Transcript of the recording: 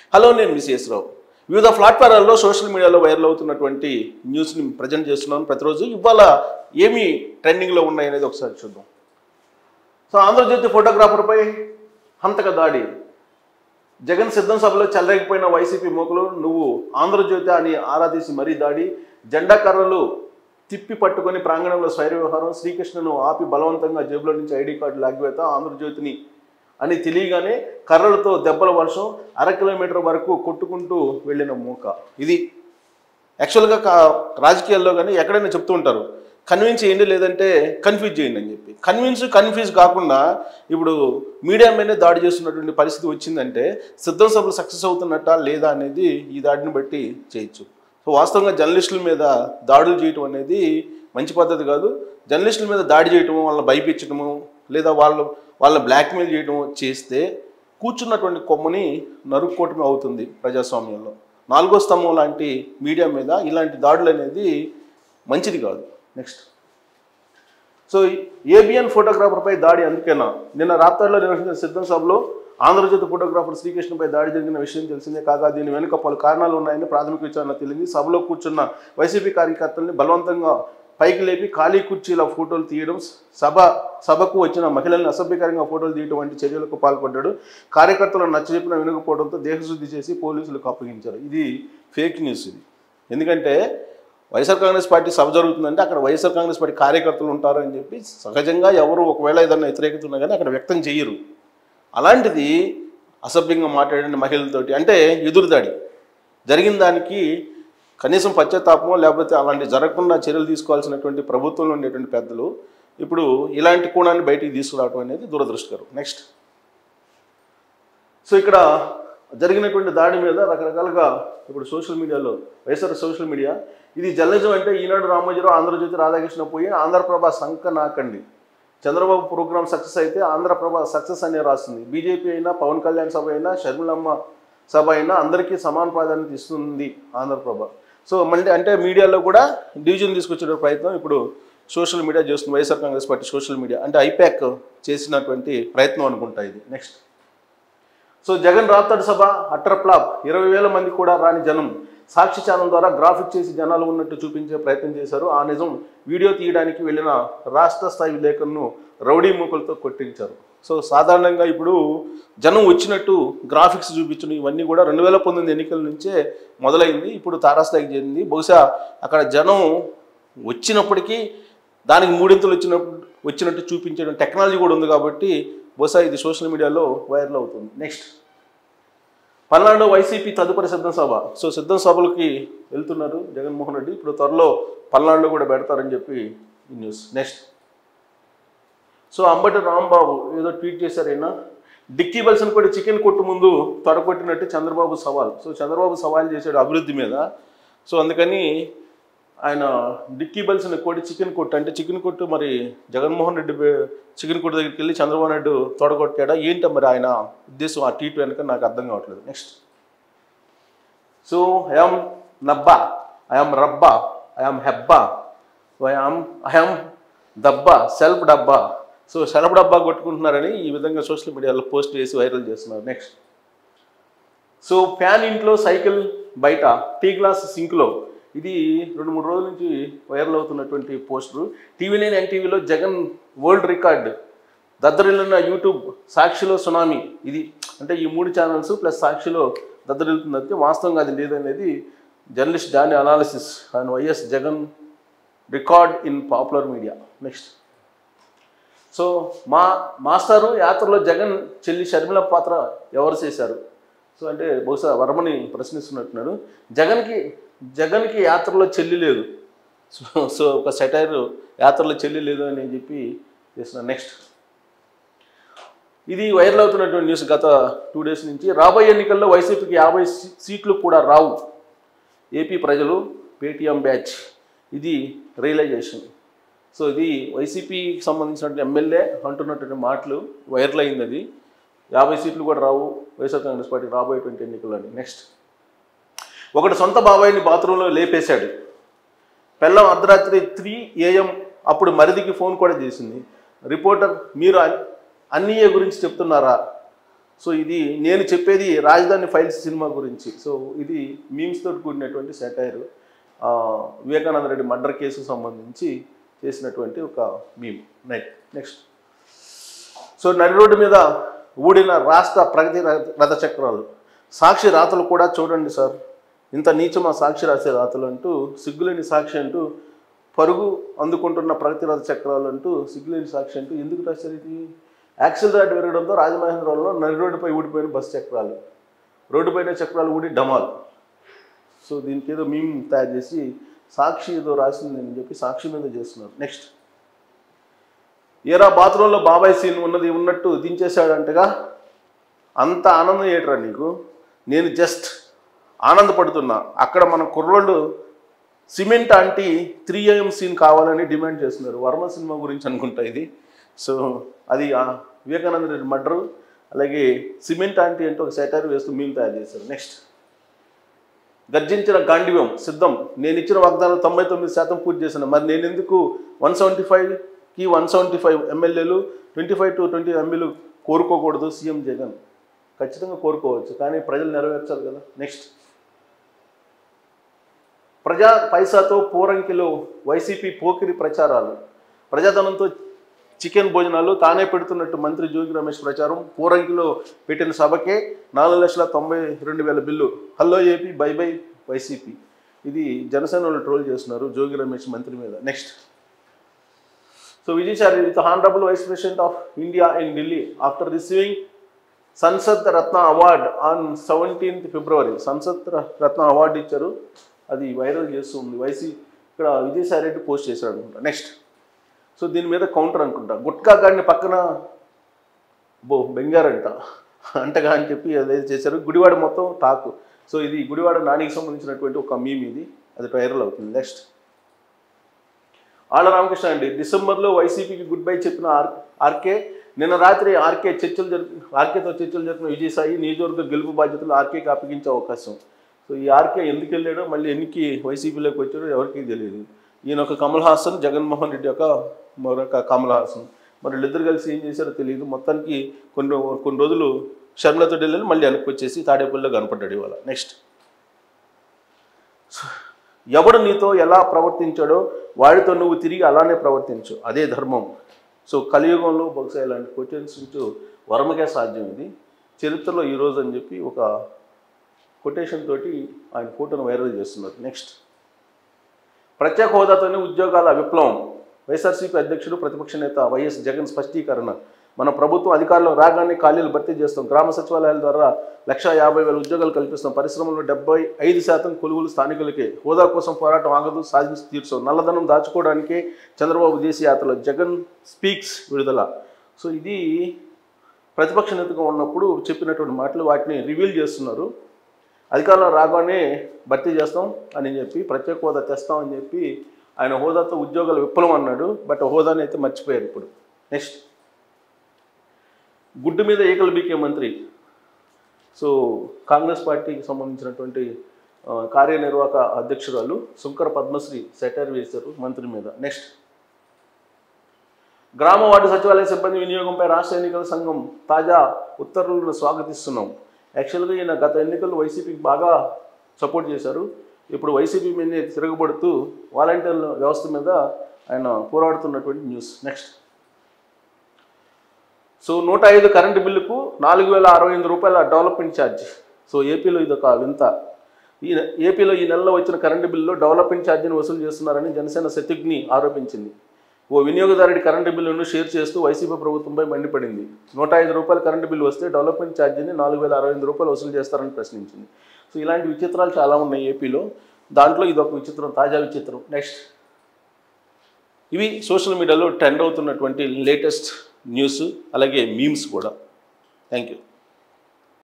hello నేను మిసిఎస్ రావు వివిధ ప్లాట్ఫారాల్లో social మీడియాలో వైరల్ అవుతున్నటువంటి న్యూస్ని ప్రజెంట్ చేస్తున్నాను ప్రతిరోజు ఇవాళ ఏమి ట్రెండింగ్లో ఉన్నాయి అనేది ఒకసారి చూద్దాం సో ఆంధ్రజ్యోతి ఫోటోగ్రాఫర్పై హంతక దాడి జగన్ సిద్ధం సభలో చెలరేగిపోయిన వైసీపీ మోకులు నువ్వు ఆంధ్రజ్యోతి అని ఆరాధీసి మరీ దాడి జెండా కర్రలు తిప్పి పట్టుకొని ప్రాంగణంలో స్వైర వ్యవహారం శ్రీకృష్ణను ఆపి బలవంతంగా జేబులో నుంచి ఐడి కార్డు లాగివేత ఆంధ్రజ్యోతిని అని తెలియగానే కర్రలతో దెబ్బల వర్షం అర కిలోమీటర్ వరకు కొట్టుకుంటూ వెళ్ళిన మూక ఇది యాక్చువల్గా కా- రాజకీయాల్లో కానీ ఎక్కడైనా చెప్తూ ఉంటారు కన్విన్స్ చేయండి లేదంటే కన్ఫ్యూజ్ చేయండి అని చెప్పి కన్విన్స్ కన్ఫ్యూజ్ కాకుండా ఇప్పుడు మీడియా మీదనే దాడి చేస్తున్నటువంటి పరిస్థితి వచ్చిందంటే సిద్ధం సభలు సక్సెస్ అవుతున్నట్టా లేదా అనేది ఈ దాడిని బట్టి చేయొచ్చు సో వాస్తవంగా జర్నలిస్టుల మీద దాడులు చేయటం అనేది మంచి పద్ధతి కాదు జర్నలిస్టుల మీద దాడి చేయటము వాళ్ళని భయపించడము లేదా వాళ్ళు వాళ్ళని బ్లాక్మెయిల్ చేయటము చేస్తే కూర్చున్నటువంటి కొమ్మని నరుక్కోవటమే అవుతుంది ప్రజాస్వామ్యంలో నాలుగో స్తంభం లాంటి మీడియా మీద ఇలాంటి దాడులు అనేది మంచిది కాదు నెక్స్ట్ సో ఏబిఎన్ ఫోటోగ్రాఫర్పై దాడి అందుకేనా నిన్న రాప్తాడులో నిర్వహించిన సిద్ధం సభలో ఆంధ్రజ్యోతి ఫోటోగ్రాఫర్ శ్రీకృష్ణపై దాడి జరిగిన విషయం తెలిసిందే కాగా దీని వెనుక పలు కారణాలు ఉన్నాయని ప్రాథమిక విచారణ తెలిసింది సభలో కూర్చున్న వైసీపీ కార్యకర్తల్ని బలవంతంగా పైకి లేపి ఖాళీ కుర్చీల ఫోటోలు తీయడం సభ సభకు వచ్చిన మహిళల్ని అసభ్యకరంగా ఫోటోలు తీయడం వంటి చర్యలకు పాల్పడ్డాడు కార్యకర్తలను నచ్చజెప్పిన వినకపోవడంతో దేహశుద్ధి చేసి పోలీసులకు అప్పగించారు ఇది ఫేక్ న్యూస్ ఇది ఎందుకంటే వైఎస్ఆర్ కాంగ్రెస్ పార్టీ సభ జరుగుతుందంటే అక్కడ వైఎస్ఆర్ కాంగ్రెస్ పార్టీ కార్యకర్తలు ఉంటారు అని చెప్పి సహజంగా ఎవరు ఒకవేళ ఏదైనా వ్యతిరేకత ఉన్నా కానీ అక్కడ వ్యక్తం చేయరు అలాంటిది అసభ్యంగా మాట్లాడిన మహిళలతోటి అంటే ఎదురుదాడి జరిగిన దానికి కనీసం పశ్చాత్తాపమో లేకపోతే అలాంటి జరగకుండా చర్యలు తీసుకోవాల్సినటువంటి ప్రభుత్వంలో ఉండేటువంటి పెద్దలు ఇప్పుడు ఇలాంటి కోణాన్ని బయటికి తీసుకురావడం అనేది దురదృష్టకరం నెక్స్ట్ సో ఇక్కడ జరిగినటువంటి దాడి మీద రకరకాలుగా ఇప్పుడు సోషల్ మీడియాలో వైఎస్ఆర్ సోషల్ మీడియా ఇది జర్నలిజం అంటే ఈనాడు రామోజీరావు ఆంధ్రజ్యోతి రాధాకృష్ణ పోయి ఆంధ్రప్రభ సంక నాకండి చంద్రబాబు ప్రోగ్రామ్ సక్సెస్ అయితే ఆంధ్రప్రభ సక్సెస్ అనే రాస్తుంది బీజేపీ అయినా పవన్ కళ్యాణ్ సభ అయినా షర్మిలమ్మ సభ అయినా అందరికీ సమాన ప్రాధాన్యత ఇస్తుంది ఆంధ్రప్రభ సో మళ్ళీ అంటే మీడియాలో కూడా డివిజన్ తీసుకొచ్చే ప్రయత్నం ఇప్పుడు సోషల్ మీడియా చేస్తుంది YSR Congress party social media అంటే ఐపాక్ చేసినటువంటి ప్రయత్నం అనుకుంటా ఇది నెక్స్ట్ సో జగన్ రాప్తాడు సభ అట్టర్ ఫ్లాప్ ఇరవై వేల మంది కూడా రాని జనం సాక్షి ఛానల్ ద్వారా గ్రాఫిక్ చేసి జనాలు ఉన్నట్టు చూపించే ప్రయత్నం చేశారు ఆ నిజం వీడియో తీయడానికి వెళ్ళిన రాష్ట్ర స్థాయి విలేకరులను రౌడీ మూకలతో కొట్టించారు సో సాధారణంగా ఇప్పుడు జనం వచ్చినట్టు గ్రాఫిక్స్ చూపించడం ఇవన్నీ కూడా రెండు వేల పంతొమ్మిది ఎన్నికల నుంచే మొదలైంది ఇప్పుడు తారాస్థాయికి చేరింది బహుశా అక్కడ జనం వచ్చినప్పటికీ దానికి మూడింతలు వచ్చినప్పుడు వచ్చినట్టు చూపించడం టెక్నాలజీ కూడా ఉంది కాబట్టి బహుశా ఇది సోషల్ మీడియాలో వైరల్ అవుతుంది నెక్స్ట్ పల్నాడు వైసీపీ తదుపరి సిద్ధం సభ సో సిద్ధం సభలకి వెళ్తున్నారు జగన్మోహన్ రెడ్డి ఇప్పుడు త్వరలో పల్నాడులో కూడా పెడతారని చెప్పి ఈ news next so Ambati Rambabu ఏదో ట్వీట్ చేశారు ఆయన డిక్కీ బల్సన్ కూడా చికెన్ కొట్టు ముందు తొడగొట్టినట్టు చంద్రబాబు సవాల్ సో చంద్రబాబు సవాల్ చేశాడు అభివృద్ధి మీద సో అందుకని ఆయన డిక్కీ బల్సన్ కోటి చికెన్ కొట్టు అంటే చికెన్ కొట్టు మరి జగన్మోహన్ రెడ్డి పే- చికెన్ కొట్టు దగ్గరికి వెళ్ళి చంద్రబాబు నాయుడు తొడగొట్టాడా ఏంటో మరి ఆయన ఉద్దేశం ఆ ట్వీట్ వెనక నాకు అర్థం కావట్లేదు నెక్స్ట్ సో ఐఆమ్ నబ్బా ఐఆమ్ రబ్బా ఐఆమ్ హెబ్బా ఐఆమ్ ఐఆమ్ దబ్బా సెల్ఫ్ డబ్బా సో సెల్ఫ్ డబ్బా కొట్టుకుంటున్నారని ఈ విధంగా సోషల్ మీడియాలో పోస్ట్ చేసి వైరల్ చేస్తున్నారు నెక్స్ట్ సో ఫ్యాన్ ఇంట్లో సైకిల్ బయట టీ గ్లాస్ సింక్లో ఇది రెండు మూడు రోజుల నుంచి వైరల్ అవుతున్నటువంటి పోస్టరు టీవీ నైన్ ఎన్టీవీలో జగన్ వరల్డ్ రికార్డ్ దద్దరిల్లున్న యూట్యూబ్ సాక్షిలో సునామీ ఇది అంటే ఈ మూడు ఛానల్స్ ప్లస్ సాక్షిలో దద్దరిల్లుతుంది వాస్తవంగా అది లేదనేది జర్నలిస్ట్ డాని analysis and YS Jagan record in popular media next so మా మాస్టారు యాత్రలో జగన్ చెల్లి షర్మిల పాత్ర ఎవరు చేశారు సో అంటే బహుశా వర్మని ప్రశ్నిస్తున్నట్టున్నాడు జగన్కి జగన్కి యాత్రలో చెల్లి లేదు సో సో ఒక సెటైర్ యాత్రలో చెల్లి లేదు అని చెప్పి చేసిన నెక్స్ట్ ఇది వైరల్ అవుతున్నటువంటి న్యూస్ గత టూ డేస్ నుంచి రాబోయే ఎన్నికల్లో వైసీపీకి యాభై సీ- సీట్లు కూడా రావు ఏపీ ప్రజలు పేటీఎం బ్యాచ్ ఇది రియలైజేషన్ సో ఇది వైసీపీకి సంబంధించినటువంటి ఎమ్మెల్యే అంటున్నటువంటి మాటలు వైరల్ అయింది అది యాభై సీట్లు కూడా రావు వైఎస్ఆర్ కాంగ్రెస్ పార్టీ రాబోయేటువంటి ఎన్నికల్లోని నెక్స్ట్ ఒకటి సొంత బాబాయిని బాత్రూంలో లేపేశాడు పెళ్ళం అర్ధరాత్రి త్రీ ఏఎం అప్పుడు మరిదికి ఫోన్ కూడా చేసింది రిపోర్టర్ మీరు అన్- అన్నయ్య గురించి చెప్తున్నారా సో ఇది నేను చెప్పేది రాజధాని ఫైల్స్ సినిమా గురించి సో ఇది మీమ్స్ తోటి కూడినటువంటి సెటైర్ వివేకానంద రెడ్డి మర్డర్ కేసుకు సంబంధించి చేసినటువంటి ఒక మీమ్ నెక్స్ట్ నెక్స్ట్ సో నడి రోడ్డు మీద ఊడిన రాష్ట్ర ప్రగతి రథ- రథ చక్రాలు సాక్షి రాతలు కూడా చూడండి సార్ ఇంత నీచమా సాక్షి రాసే రాతలు అంటూ సిగ్గులేని సాక్షి అంటూ పరుగు అందుకుంటున్న ప్రగతి రథ చక్రాలు అంటూ సిగ్గులేని సాక్షి అంటూ ఎందుకు రాశారు ఇది యాక్సిల్ దాటి పెరగడంతో రాజమహేంద్రవరంలో నడి రోడ్డుపై ఊడిపోయిన బస్సు చక్రాలు రోడ్డుపైన చక్రాలు ఊడి డమాల్ సో దీనికి ఏదో మేము తయారు చేసి సాక్షి ఏదో రాసింది అని చెప్పి సాక్షి మీద చేస్తున్నారు నెక్స్ట్ ఏరా బాత్రూంలో బాబాయ్ సీన్ ఉన్నది ఉన్నట్టు దించేశాడంటగా అంత ఆనందం ఏట్రా నీకు నేను జస్ట్ ఆనందపడుతున్నా అక్కడ మన కుర్రోళ్ళు cement aunty three AM scene కావాలని డిమాండ్ చేస్తున్నారు వర్మ సినిమా గురించి అనుకుంటా ఇది సో అది ఆ వివేకానంద రెడ్డి మర్డరు అలాగే సిమెంట్ ఆంటీ అంటే ఒక సెటైర్ వేస్తూ మేము తయారు చేశారు నెక్స్ట్ గర్జించిన గాండివ్యం సిద్ధం నేను ఇచ్చిన వాగ్దానం తొంభై తొమ్మిది శాతం పూర్తి చేశాను మరి నేను ఎందుకు వన్ సెవెంటీ ఫైవ్కి one seventy five MLAs twenty five to twenty MPs కోరుకోకూడదు సీఎం జగన్ ఖచ్చితంగా కోరుకోవచ్చు కానీ ప్రజలు నెరవేర్చాలి కదా నెక్స్ట్ ప్రజా పైసాతో పోరంకిలో వైసీపీ పోకిరి ప్రచారాలు ప్రజాధనంతో చికెన్ భోజనాలు తానే పెడుతున్నట్టు మంత్రి జోగి రమేష్ ప్రచారం పూరంకిలో పెట్టిన సభకే నాలుగు లక్షల తొంభై రెండు వేల bill hello AP bye bye YCP ఇది జనసేన వాళ్ళు ట్రోల్ చేస్తున్నారు జోగి రమేష్ మంత్రి మీద next so Vijayasai with honourable vice president of India in Delhi after receiving Sansad Ratna award on seventeenth February Sansad ర- రత్న అవార్డు ఇచ్చారు అది వైరల్ చేస్తుంది వైసీ ఇక్కడ విజయసాయి రెడ్డి పోస్ట్ చేశాడు అనుకుంటా నెక్స్ట్ సో దీని మీద కౌంటర్ అనుకుంటా గుట్కా గాడిని పక్కన బో బెంగారంట అంటగా అని చెప్పి అదే చేశారు గుడివాడ మొత్తం టాకు సో ఇది గుడివాడ నానికి సంబంధించినటువంటి ఒక మీమ్ ఇది అది వైరల్ అవుతుంది నెక్స్ట్ ఆళ్ళ రామకృష్ణ అండి డిసెంబర్లో వైసీపీకి గుడ్ బై చెప్పిన ఆర్ ఆర్కే నిన్న రాత్రి ఆర్కే చర్చలు జరిపి ఆర్కేతో చర్చలు జరిపిన విజయసాయి నియోజకవర్గ గెలుపు బాధ్యతలు ఆర్కేకి అప్పగించే అవకాశం సో ఈ ఆర్కే ఎందుకు వెళ్ళాడో మళ్ళీ ఎన్నికి వైసీపీలోకి వచ్చాడో ఎవరికీ తెలియదు ఈయన ఒక కమల్ హాసన్ జగన్మోహన్ రెడ్డి యొక్క మరొక కమల్ హాసన్ మరి వీళ్ళిద్దరు కలిసి ఏం చేశారో తెలియదు మొత్తానికి కొన్ని కొన్ని రోజులు షర్మిలతో వెళ్ళి మళ్ళీ వెనక్కి వచ్చేసి తాడేపల్లిలో కనపడ్డాడు ఇవాళ నెక్స్ట్ ఎవడు నీతో ఎలా ప్రవర్తించాడో వాడితో నువ్వు తిరిగి అలానే ప్రవర్తించు అదే ధర్మం సో కలియుగంలో బహుశా ఇలాంటి క్వశ్చన్స్ నుంచి వర్మకే సాధ్యం ఇది చరిత్రలో ఈరోజు అని చెప్పి ఒక కొటేషన్ తోటి ఆయన ఫోటోను వైరల్ చేస్తున్నారు నెక్స్ట్ ప్రత్యేక హోదాతోనే ఉద్యోగాల విప్లవం వైఎస్ఆర్సీపీ అధ్యక్షుడు ప్రతిపక్ష నేత వైఎస్ జగన్ స్పష్టీకరణ మన ప్రభుత్వం అధికారంలో రాగానే ఖాళీలు భర్తీ చేస్తాం గ్రామ సచివాలయాల ద్వారా లక్ష యాభై వేల ఉద్యోగాలు కల్పిస్తాం పరిశ్రమలో డెబ్బై ఐదు శాతం కొలువులు స్థానికులకే హోదా కోసం పోరాటం ఆగదు సాధించి తీర్చాం నల్లధనం దాచుకోవడానికే చంద్రబాబు దేశీయ యాత్రలో జగన్ స్పీక్స్ విడుదల సో ఇది ప్రతిపక్ష నేతగా ఉన్నప్పుడు చెప్పినటువంటి మాటలు వాటిని రివీల్ చేస్తున్నారు అధికారంలో రాగానే భర్తీ చేస్తాం అని చెప్పి ప్రత్యేక హోదా తెస్తాం అని చెప్పి ఆయన హోదాతో ఉద్యోగాలు విప్లవం అన్నాడు బట్ హోదాని అయితే మర్చిపోయారు ఇప్పుడు నెక్స్ట్ గుడ్డు మీద ఏకలు బీకే మంత్రి సో కాంగ్రెస్ పార్టీకి సంబంధించినటువంటి ఆ, కార్యనిర్వాహక అధ్యక్షురాలు శుంకర పద్మశ్రీ సెటర్ వేశారు మంత్రి మీద నెక్స్ట్ గ్రామ వార్డు సచివాలయ సిబ్బంది వినియోగంపై రాష్ట్ర ఎన్నికల సంఘం తాజా ఉత్తర్వులను స్వాగతిస్తున్నాం యాక్చువల్గా ఈయన గత ఎన్నికల్లో వైసీపీకి బాగా సపోర్ట్ చేశారు ఇప్పుడు వైసీపీ మీద తిరగబడుతూ వాలంటీర్ల వ్యవస్థ మీద ఆయన పోరాడుతున్నటువంటి న్యూస్ నెక్స్ట్ సో నూట ఐదు కరెంటు బిల్లుకు నాలుగు వేల అరవై ఎనిమిది రూపాయల డెవలప్మెంట్ ఛార్జ్ సో ఏపీలో ఇది ఒక వింత ఈ ఏపీలో ఈ నెలలో వచ్చిన కరెంటు బిల్లులో డెవలప్మెంట్ ఛార్జీని వసూలు చేస్తున్నారని జనసేన శత్రుఘ్ని ఆరోపించింది ఓ వినియోగదారుడి కరెంటు బిల్లును షేర్ చేస్తూ వైసీపీ ప్రభుత్వంపై మండిపడింది నూట ఐదు రూపాయల కరెంటు బిల్లు వస్తే డెవలప్మెంట్ ఛార్జీని నాలుగు వేల అరవై ఎనిమిది రూపాయలు వసూలు చేస్తారని ప్రశ్నించింది సో ఇలాంటి విచిత్రాలు చాలా ఉన్నాయి ఏపీలో దాంట్లో ఇది ఒక విచిత్రం తాజా విచిత్రం నెక్స్ట్ ఇవి సోషల్ మీడియాలో ట్రెండ్ అవుతున్నటువంటి లేటెస్ట్ న్యూస్ అలాగే మీమ్స్ కూడా థ్యాంక్ యూ